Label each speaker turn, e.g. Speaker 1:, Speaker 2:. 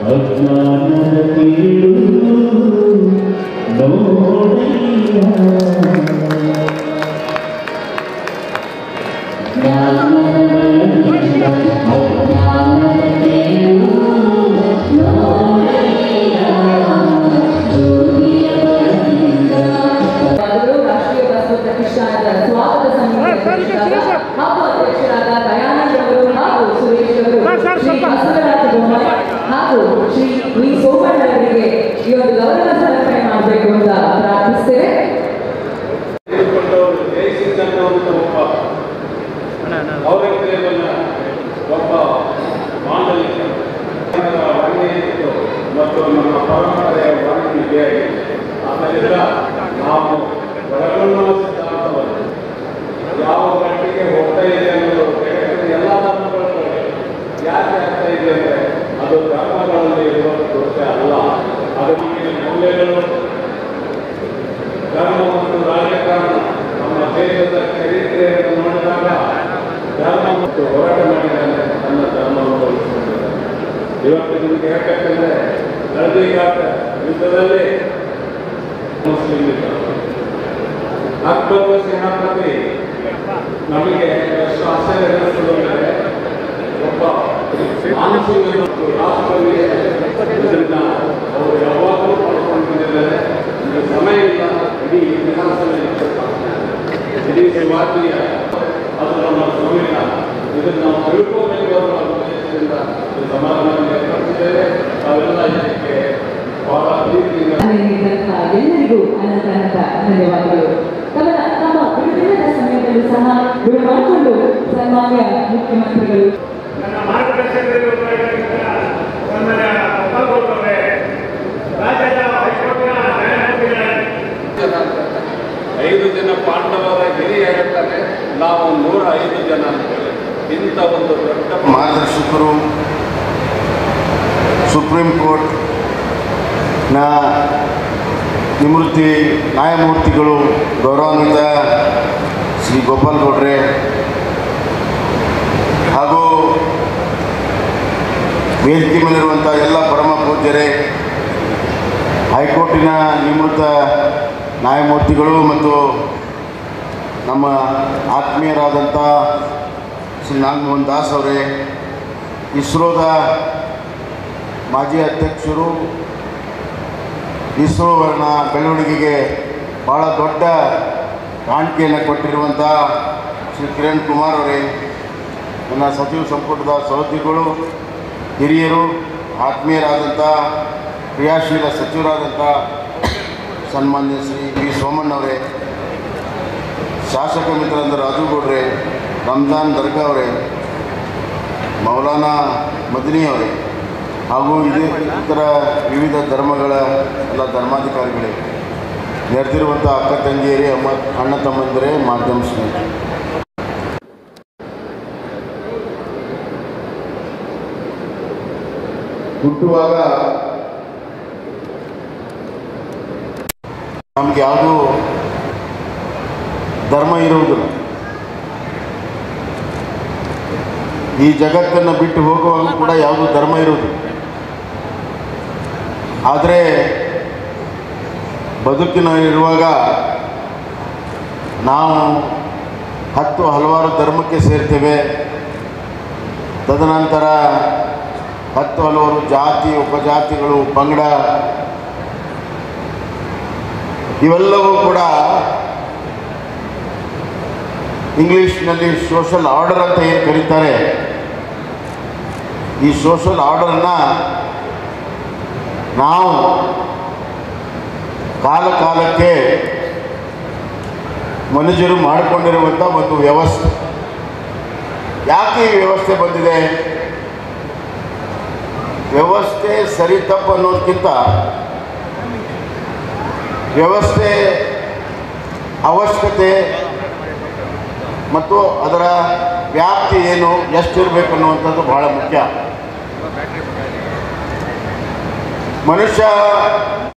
Speaker 1: ಅಜ್ಞಾನದ ಕೀಳು ನೋಡಯ್ಯ
Speaker 2: ಅವರು ರಾಷ್ಟ್ರೀಯ ಬಸವ ಪ್ರತಿಷ್ಠಾನದ ಸ್ವಾಗತ ಸಮಿತಿ ಅಧ್ಯಕ್ಷರಾದ ಹಾಗೂ ಅಧ್ಯಕ್ಷರಾದ ದಯಾನಂದ್ ಅವರು ಹಾಗೂ ಸುರೇಶ್ ಅವರು ಶ್ರೀ ಬಸವರಾಜ ಬೊಮ್ಮಾಯಿ ಹಾಗೂ ಶ್ರೀ ವಿ ಸೋಮಣ್ಣ ಅವರಿಗೆ ಈ ಒಂದು ಗೌರವ ಸಮರ್ಪಣೆ ಮಾಡಬೇಕು ಅಂತ ಪ್ರಾರ್ಥಿಸ್ತೇವೆ
Speaker 3: ತೆಗೆದುಕೊಂಡವರು ಜಯಿಸಿದ್ದಂಥ ಒಬ್ಬ ಔರಂಗಜೇಬನ ಒಬ್ಬ ಮಾಂಡಲಿಕ ವರ್ಣನೆಯಿತ್ತು ಮತ್ತು ನಮ್ಮ ಪರಂಪರೆಯ ವರ್ಣನೆ ಬೇರೆ ಆದ್ದರಿಂದ ನಾವು ಹೊರಗೊಳ್ಳುವ ಸಿದ್ಧಾಂತವನ್ನು ಯಾವ ಮಟ್ಟಿಗೆ ಹೋಗ್ತಾ ಇದೆ ಅನ್ನೋದು ಜಗತ್ತಿನ ಎಲ್ಲ ಧರ್ಮಗಳು ಯಾಕೆ ಆಗ್ತಾ ಇದೆ ಅಂದರೆ ಅದು ಧರ್ಮಗಳಲ್ಲಿ ಇರುವ ದೋಷ ಅಲ್ಲ ಅದು ನಮಗೆ ಮೌಲ್ಯಗಳು ಧರ್ಮ ಮತ್ತು ರಾಜಕಾರಣ ನಮ್ಮ ದೇಶದ ಚರಿತ್ರೆಯನ್ನು ನೋಡಿದಾಗ ಧರ್ಮ ಮತ್ತು ಹೋರಾಟ ಮಾಡಿದ್ದಾರೆ ತನ್ನ ಧರ್ಮವನ್ನು ಉಳಿಸಿಕೊಂಡಿದ್ದಾರೆ ಇವತ್ತು ನಿಮಗೆ ಹೇಳ್ಬೇಕಂದ್ರೆ ನಳದಿಗಾಟ ಯುದ್ಧದಲ್ಲಿ ಮುಸ್ಲಿಂ ಯುದ್ಧ ಅಕ್ಬರ್ ಸೇನಾಪತಿ ನಮಗೆ ಎಷ್ಟು ಆಶ್ಚರ್ಯ ಎನಿಸ್ತದೆ ಅಂದರೆ ಒಬ್ಬ ಮಾನಸಿಕ ಮತ್ತು ರಾಷ್ಟ್ರದಲ್ಲಿ ಇದನ್ನ ಅವರು ಯಾವಾಗಲೂ ಪಡ್ಕೊಂಡು ಬಂದಿದ್ದಾರೆ ಇದು ಸಮಯ ಇಲ್ಲ ಇಡೀ ಇತಿಹಾಸದಲ್ಲಿ ಇಡೀ ಶಿವಾಜಿಯ ಅದು ನಮ್ಮ ಸಂವಿಧಾನ ಇದನ್ನು ನಾವು ತಿಳ್ಕೋಬೇಕು ಅನ್ನೋ ಉದ್ದೇಶದಿಂದ ಈ ಸಮಾರಂಭವನ್ನು ಏರ್ಪಡಿಸಿದ್ದೇವೆ ತಾವೆಲ್ಲ ಇದಕ್ಕೆ ಬಹಳ ಪ್ರೀತಿಯಿಂದ
Speaker 2: ನೀಡಿದಂತಹ ಎಲ್ಲರಿಗೂ ಅನಂತ ಅನಂತ ಧನ್ಯವಾದಗಳು ತಮ್ಮ ತಮ್ಮ ಬಿಡುದಿನದ ಸಮಯದಲ್ಲೂ ಸಹ ಬಿಡು ಮಾಡಿಕೊಂಡು ಸನ್ಮಾನ್ಯ ಮುಖ್ಯಮಂತ್ರಿಗಳು
Speaker 4: ನನ್ನ ಮಾರ್ಗದರ್ಶನದಲ್ಲಿ ಒಬ್ಬರಾಗಿದ್ದ ಸನ್ಮಾನ್ಯ ಗೋಪಾಲ್ಗೌಡರವರೇ ರಾಜ್ಯದ ಹೈಕೋರ್ಟ್ನ ನ್ಯಾಯಮೂರ್ತಿಗಳೇ
Speaker 3: ಐದು ಜನ ಪಾಂಡವರ ಹಿರಿಯ ಹೇಳ್ತಾರೆ ನಾವು ನೂರ ಐದು ಜನ ಅಂತೇಳಿ ಇಂಥ ಒಂದು ದೊಡ್ಡ
Speaker 5: ಮಾರ್ಗದರ್ಶಕರು ಸುಪ್ರೀಂ ಕೋರ್ಟ್ನ ನಿವೃತ್ತಿ ನ್ಯಾಯಮೂರ್ತಿಗಳು ಗೌರವಾನ್ವಿತ ಶ್ರೀ ಗೋಪಾಲ್ ಗೌಡ್ರೆ ಹಾಗೂ ವೇದಿಕೆ ಮೇಲಿರುವಂಥ ಎಲ್ಲ ಪರಮ ಪೂಜ್ಯರೇ ಹೈಕೋರ್ಟಿನ ನಿವೃತ್ತ ನ್ಯಾಯಮೂರ್ತಿಗಳು ಮತ್ತು ನಮ್ಮ ಆತ್ಮೀಯರಾದಂಥ ಶ್ರೀ ನಾಗಮೋಹನ್ ದಾಸ್ ಅವರೇ ಇಸ್ರೋದ ಮಾಜಿ ಅಧ್ಯಕ್ಷರು ಇಸ್ರೋವರ್ಣ ಬೆಳವಣಿಗೆಗೆ ಭಾಳ ದೊಡ್ಡ ಕಾಣಿಕೆಯನ್ನು ಕೊಟ್ಟಿರುವಂಥ ಶ್ರೀ ಕಿರಣ್ ಕುಮಾರ್ ಅವರೇ ನನ್ನ ಸಚಿವ ಸಂಪುಟದ ಸಹೋದ್ಯೋಗಿಗಳು ಹಿರಿಯರು ಆತ್ಮೀಯರಾದಂಥ ಕ್ರಿಯಾಶೀಲ ಸಚಿವರಾದಂಥ ಸನ್ಮಾನ್ಯ ಶ್ರೀ ವಿ ಸೋಮಣ್ಣವರೇ ಶಾಸಕ ಮಿತ್ರರಾದ ರಾಜುಗೌಡ್ರೆ ರಂಜಾನ್ ದರ್ಗಾ ಅವರೇ ಮೌಲಾನಾ ಮದನಿ ಅವರೇ ಹಾಗೂ ಇದೇ ಇತರ ವಿವಿಧ ಧರ್ಮಗಳ ಎಲ್ಲ ಧರ್ಮಾಧಿಕಾರಿಗಳೇ ನೆರೆದಿರುವಂಥ ಅಕ್ಕ ತಂಗಿಯರೇ ಅಮ್ಮ ಅಣ್ಣ ತಮ್ಮಂದಿರೇ ಮಾಧ್ಯಮ ಸ್ನೇಹಿತರೆ ಹುಟ್ಟುವಾಗ ನಮ್ಗೆ ಯಾವುದೂ ಧರ್ಮ ಇರುವುದಿಲ್ಲ ಈ ಜಗತ್ತನ್ನು ಬಿಟ್ಟು ಹೋಗುವಾಗ ಕೂಡ ಯಾವುದೂ ಧರ್ಮ ಇರುವುದಿಲ್ಲ ಆದರೆ ಬದುಕಿನಲ್ಲಿರುವಾಗ ನಾವು ಹತ್ತು ಹಲವಾರು ಧರ್ಮಕ್ಕೆ ಸೇರ್ತೇವೆ ತದನಂತರ ಹತ್ತು ಹಲವಾರು ಜಾತಿ ಉಪಜಾತಿಗಳು ಪಂಗಡ ಇವೆಲ್ಲವೂ ಕೂಡ ಇಂಗ್ಲೀಷ್ನಲ್ಲಿ ಸೋಷಲ್ ಆರ್ಡರ್ ಅಂತ ಏನು ಕರೀತಾರೆ ಈ ಸೋಷಲ್ ಆರ್ಡರನ್ನು ನಾವು ಕಾಲ ಕಾಲಕ್ಕೆ ಮನುಷ್ಯರು ಮಾಡಿಕೊಂಡಿರುವಂಥ ಒಂದು ವ್ಯವಸ್ಥೆ ಯಾಕೆ ಈ ವ್ಯವಸ್ಥೆ ಬಂದಿದೆ ವ್ಯವಸ್ಥೆ ಸರಿ ತಪ್ಪು ಅನ್ನೋದಕ್ಕಿಂತ ವ್ಯವಸ್ಥೆ ಅವಶ್ಯಕತೆ ಮತ್ತು ಅದರ ವ್ಯಾಪ್ತಿ ಏನು ಎಷ್ಟಿರಬೇಕು ಅನ್ನುವಂಥದ್ದು ಬಹಳ ಮುಖ್ಯ ಮನುಷ್ಯ